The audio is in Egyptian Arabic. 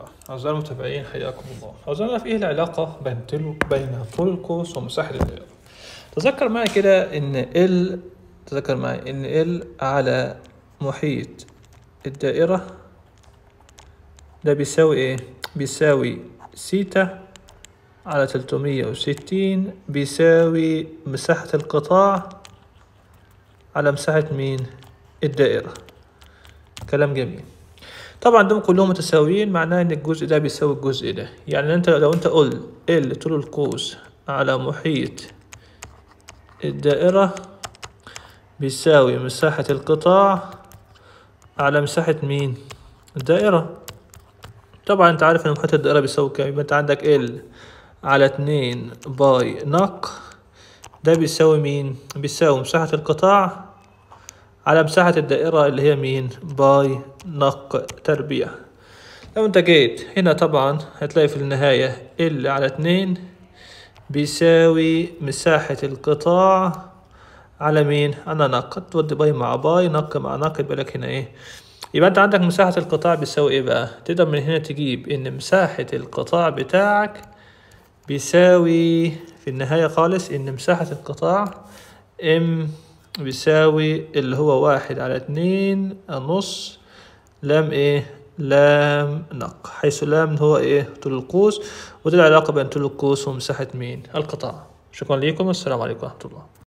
الله أعزائي المتابعين حياكم الله أعزائنا في إيه العلاقة بين تل... بين طول القوس ومساحة الدائرة تذكر معي كده إن ال تذكر معي إن ال على محيط الدائرة ده بيساوي إيه بيساوي سيتا على تلتمية وستين بيساوي مساحة القطاع على مساحة مين الدائرة كلام جميل طبعا دول كلهم متساويين معناه ان الجزء ده بيساوي الجزء ده يعني انت لو انت قلت ال طول القوس على محيط الدائرة بيساوي مساحة القطاع على مساحة مين الدائرة طبعا انت عارف ان محيط الدائرة بيساوي كام يبقى انت عندك ال على اتنين باي نق ده بيساوي مين بيساوي مساحة القطاع على مساحة الدائرة اللي هي مين باي نق تربيع لو انت جيت هنا طبعا هتلاقي في النهاية ال على اتنين بيساوي مساحة القطاع على مين على نق تودي باي مع باي نق مع نق يبقى لك هنا ايه يبقى انت عندك مساحة القطاع بيساوي ايه بقى تقدر من هنا تجيب ان مساحة القطاع بتاعك بيساوي في النهاية خالص ان مساحة القطاع ام بيساوي اللي هو واحد على اتنين نص لام ايه لام نق حيث لام هو ايه طول القوس ودي العلاقة بين طول القوس ومساحة مين القطاع شكرا لكم والسلام عليكم ورحمة الله